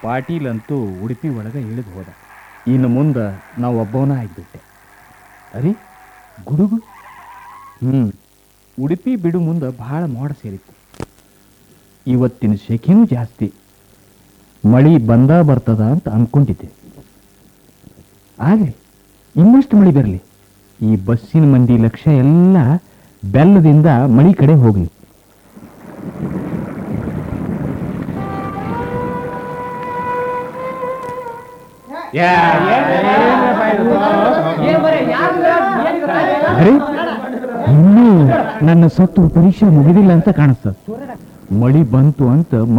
ಪಾಟೀಲ್ ಅಂತೂ ಉಡುಪಿ ಒಳಗೆ ಇಳಿದು ಹೋದ ಇನ್ನು ಮುಂದೆ ನಾವು ಒಬ್ಬವನ ಆಗಿಬಿಟ್ಟೆ ಅರಿ ಗುಡುಗು ಹ್ಞೂ ಉಡುಪಿ ಬಿಡು ಮುಂದೆ ಭಾಳ ಮೋಡ ಸೇರಿತ್ತು ಇವತ್ತಿನ ಶೆಕೆನೂ ಜಾಸ್ತಿ ಮಳಿ ಬಂದ ಬರ್ತದ ಅಂತ ಅನ್ಕೊಂಡಿದ್ದೆ ಆಗಲಿ ಇನ್ನಷ್ಟು ಮಳಿ ಬರಲಿ ಈ ಬಸ್ಸಿನ ಮಂದಿ ಲಕ್ಷ್ಯ ಎಲ್ಲ ಬೆಲ್ಲದಿಂದ ಮಳಿ ಕಡೆ ಹೋಗಲಿ ಅರೆ ಇನ್ನೂ ನನ್ನ ಸತ್ತು ಪರೀಕ್ಷೆ ಮುಗಿದಿಲ್ಲ ಅಂತ ಕಾಣಿಸ್ತದ ಮಳಿ ಬಂತು ಅಂತ